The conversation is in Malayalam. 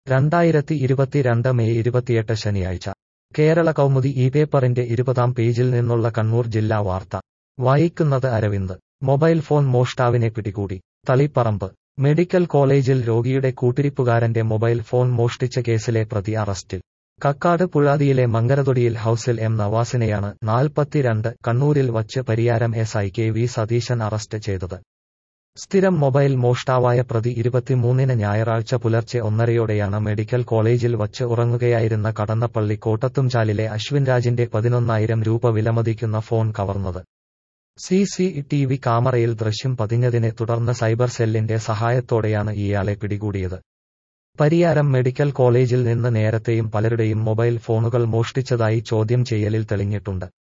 രണ്ടായിരത്തി ഇരുപത്തിരണ്ട് മെയ് ഇരുപത്തിയെട്ട് ശനിയാഴ്ച കേരള കൗമുദി ഈ പേപ്പറിന്റെ ഇരുപതാം പേജിൽ നിന്നുള്ള കണ്ണൂർ ജില്ലാ വാർത്ത വായിക്കുന്നത് അരവിന്ദ് മൊബൈൽ ഫോൺ മോഷ്ടാവിനെ പിടികൂടി തളിപ്പറമ്പ് മെഡിക്കൽ കോളേജിൽ രോഗിയുടെ കൂട്ടിരിപ്പുകാരന്റെ മൊബൈൽ ഫോൺ മോഷ്ടിച്ച കേസിലെ പ്രതി അറസ്റ്റിൽ കക്കാട് പുഴാതിയിലെ മങ്കരതൊടിയിൽ ഹൌസിൽ എം നവാസിനെയാണ് നാൽപ്പത്തിരണ്ട് കണ്ണൂരിൽ വച്ച് Pariyaram S I K V Satheesan arrest ചെയ്തത് സ്ഥിരം മൊബൈൽ മോഷ്ടാവായ പ്രതി ഇരുപത്തിമൂന്നിന് ഞായറാഴ്ച പുലർച്ചെ ഒന്നരയോടെയാണ് മെഡിക്കൽ കോളേജിൽ വച്ച് ഉറങ്ങുകയായിരുന്ന കടന്നപ്പള്ളി കോട്ടത്തുംചാലിലെ അശ്വിൻ രാജിന്റെ പതിനൊന്നായിരം രൂപ വിലമതിക്കുന്ന ഫോൺ കവർന്നത് സി സി ടി വി ക്യാമറയിൽ ദൃശ്യം പതിഞ്ഞതിനെ തുടർന്ന് സൈബർ സെല്ലിന്റെ സഹായത്തോടെയാണ് ഇയാളെ പിടികൂടിയത് പരിയാരം മെഡിക്കൽ കോളേജിൽ നിന്ന് നേരത്തെയും പലരുടെയും മൊബൈൽ ഫോണുകൾ മോഷ്ടിച്ചതായി ചോദ്യം ചെയ്യലിൽ തെളിഞ്ഞിട്ടുണ്ട്